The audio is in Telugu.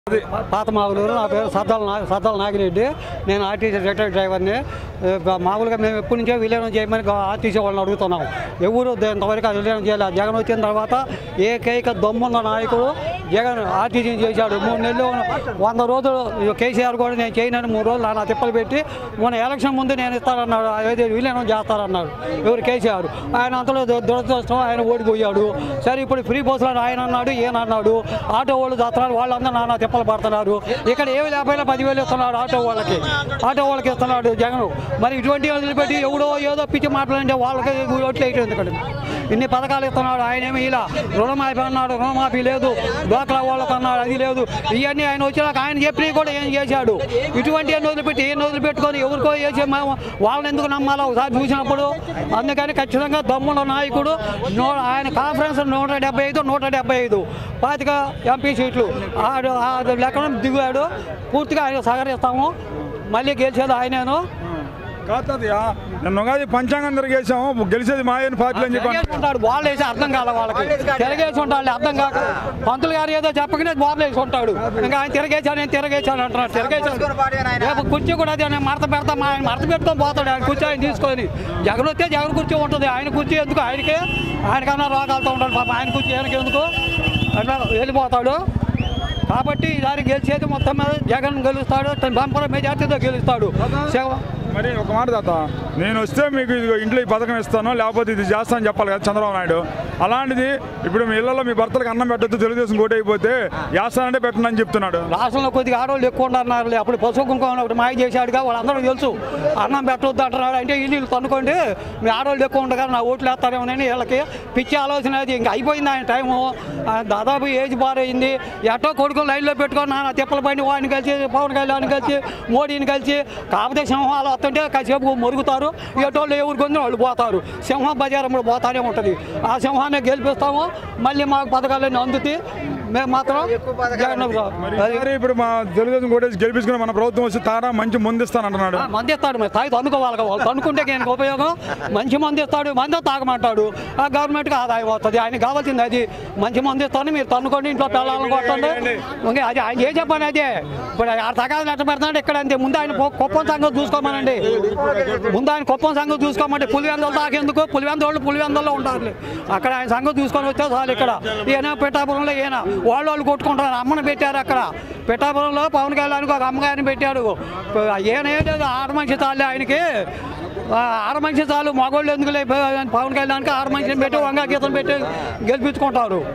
పాత మామూలు నా పేరు సద్దాల నా సద్దాల నాగిరెడ్డి నేను ఆర్టీసీ రిటైర్డ్ డ్రైవర్ని ఏ, గ- మామూలుగా మేము ఎప్పటి నుంచో విలీనం చేయమని గ- ఆర్టీసీ వాళ్ళని అడుగుతున్నాం ఎవరు దే- ఇంతవరకు అది విలీనం చేయలేదు జగన్ వచ్చిన తర్వాత ఏకైక దమ్మున్న నాయకుడు జగన్ ఆర్టీసీ చేశాడు మూడు నెలలు వంద రోజులు ఇగో కేసీఆర్ కూడా నేను చేయనని మూడు రోజులు నా తిప్పలు పెట్టి మొన్న ఎలక్షన్ ముందు నేను ఇస్తానన్నాడు అదే విలీనం చేస్తారన్నాడు ఎవరు కేసీఆర్ ఆయన అంతలో దు- దురదృష్టం ఆయన ఓడిపోయాడు సరే ఇప్పుడు ఫ్రీ బస్సులు ఆయన అన్నాడు ఈయన అన్నాడు ఆటో వాళ్ళు చేస్తున్నారు వాళ్ళందరూ నానా తిప్పలు పడుతున్నారు ఇక్కడ ఏమి లేకపోయినా పదివేలు ఇస్తున్నాడు ఆటో వాళ్ళకి ఆటో వాళ్ళకి ఇస్తున్నాడు జగన్ మరి ఇటువంటి వదిలిపెట్టి ఎవడో ఏదో పిచ్చి మాట్లాడంటే వాళ్ళకి ఓట్లు వేయటం ఎందుకండి ఇన్ని పథకాలు ఇస్తున్నాడు ఆయన ఏమి ఇలా రుణమాఫీ అన్నాడు రుణమాఫీ లేదు డోక్రా వాళ్ళకి అన్నాడు అది లేదు ఇవన్నీ ఆయన వచ్చినాక ఆయన చెప్పి కూడా ఏం చేశాడు ఇటువంటి ఎన్ని వదిలిపెట్టి ఎన్ని వదిలిపెట్టుకొని ఎవరికో వేసే మేము వాళ్ళని ఎందుకు నమ్మాలో ఒకసారి చూసినప్పుడు అందుకని ఖచ్చితంగా దమ్ముల నాయకుడు నూ ఆయన కాన్ఫరెన్స్ నూట డెబ్బై ఐదు నూట డెబ్బై ఐదు పాతిక ఎంపీ సీట్లు ఆడు ఆ లెక్కన దిగాడు పూర్తిగా ఆయన సహకరిస్తాము మళ్ళీ గెలిచేది ఆయనేను కాదయ్యా నిన్న ఉగాది పంచాంగం తిరిగేసాము గెలిచేది మా ఆయన పార్టీలు అని చెప్పి తిరగేసి ఉంటాడు బాల్ వేసి అర్థం కాల వాళ్ళకి తిరగేసి ఉంటాడు అర్థం కాక పంతులు గారు ఏదో చెప్పకనే బాల్ వేసి ఉంటాడు ఇంకా ఆయన తిరగేశాను నేను తిరగేశాను అంటున్నాడు తిరగేశాను రేపు కుర్చీ కూడా అదే నేను మడత పెడతా మా ఆయన మడత పెడతాం పోతాడు ఆయన కుర్చీ ఆయన తీసుకొని జగన్ వస్తే జగన్ కుర్చీ ఉంటుంది ఆయన కుర్చీ ఎందుకు ఆయనకే ఆయనకన్నా రోగాలతో ఉంటాడు పాప ఆయన కుర్చీ ఆయనకి ఎందుకు అట్లా వెళ్ళిపోతాడు కాబట్టి ఈసారి గెలిచేది మొత్తం మీద జగన్ గెలుస్తాడు బంపర్ మెజార్టీతో గెలుస్తాడు శవ- మరి ఒక మాట తాత నేను వస్తే మీకు ఇదిగో ఇంట్లో ఈ పథకం ఇస్తాను లేకపోతే ఇది చేస్తానని చెప్పాలి కదా చంద్రబాబు నాయుడు అలాంటిది ఇప్పుడు మీ ఇళ్లలో మీ భర్తలకు అన్నం పెట్టద్దు తెలుగుదేశం కోట అయిపోతే వేస్తానంటే పెట్టండి అని చెప్తున్నాడు రాష్ట్రంలో కొద్దిగా ఆడవాళ్ళు ఎక్కువ ఉన్నారు అప్పుడు పసుపు కుంకుమ ఒకటి మాయ చేశాడుగా వాళ్ళందరూ తెలుసు అన్నం పెట్టొద్దు అంటున్నాడు అంటే ఇల్లు వీళ్ళు తన్నుకోండి మీ ఆడవాళ్ళు ఎక్కువ ఉండగా నా ఓట్లు వేస్తారేమోనని వీళ్ళకి పిచ్చి ఆలోచన అది ఇంకా అయిపోయింది ఆయన టైము ఆ, దాదాపు ఏజ్ బారైంది ఎట్టో కొడుకు లైన్లో పెట్టుకొని నాన్న తిప్పల పైన వాడిని కలిసి పవన్ కళ్యాణ్ కలిసి మోడీని కలిసి కాకపోతే సింహాలు వస్తుంటే కాసేపు మొరుగుతారు ఎటోళ్ళు ఎవరు కొంది వాళ్ళు పోతారు సింహం బజారం కూడా పోతానే ఉంటుంది ఆ సింహాన్ని గెలిపిస్తాము మళ్ళీ మాకు పథకాలన్నీ అందుతాయి మేము మాత్రం జగన్ మరి ఈసారి ఇప్పుడు మా తెలుగుదేశం కోటేసి గెలిపించుకుని మన ప్రభుత్వం వచ్చి తారా మంచి ముందిస్తాను అంటున్నాడు ఆ, మంది ఇస్తాడు మరి తాగి తన్నుకోవాలి కదా వాళ్ళు తన్నుకుంటే ఆయనకు ఉపయోగం మంచి మంది ఇస్తాడు మంది తాగమంటాడు ఆ గవర్నమెంట్కి ఆదాయం వస్తుంది ఆయన కావాల్సింది అది మంచి మంది ఇస్తాను మీరు తన్నుకోండి ఇంట్లో పిల్లలను కొట్టండి ఇంకా అది ఆయన ఏం చెప్పాను అదే ఇప్పుడు ఆ తగాదు నెట్ట పెడతాడు ఇక్కడ అంతే ముందు ఆయన కొ- కుప్పం సంగతి చూసుకోమనండి ముందు ఆయన కుప్పం సంగతి చూసుకోమంటే పులివెందలు దాకేందుకు పులివెంద వాళ్ళు పులివెందల్లో ఉంటారు అక్కడ ఆయన సంగతి చూసుకొని వచ్చే చాలు ఇక్కడ ఈయన పిఠాపురంలో ఈయన వాళ్ళు వాళ్ళు కొట్టుకుంటారు అమ్మని పెట్టారు అక్కడ పిఠాపురంలో పవన్ కళ్యాణ్కి ఒక అమ్మగారిని పెట్టాడు ఈయన ఏంటో ఆడ మనిషి చాలే ఆయనకి ఆ, ఆడ మనిషి చాలు మగోళ్ళు ఎందుకు పవన్ కళ్యాణ్కి ఆడ మనిషిని పెట్టి వంగా గీతం పెట్టి గెలిపించుకుంటారు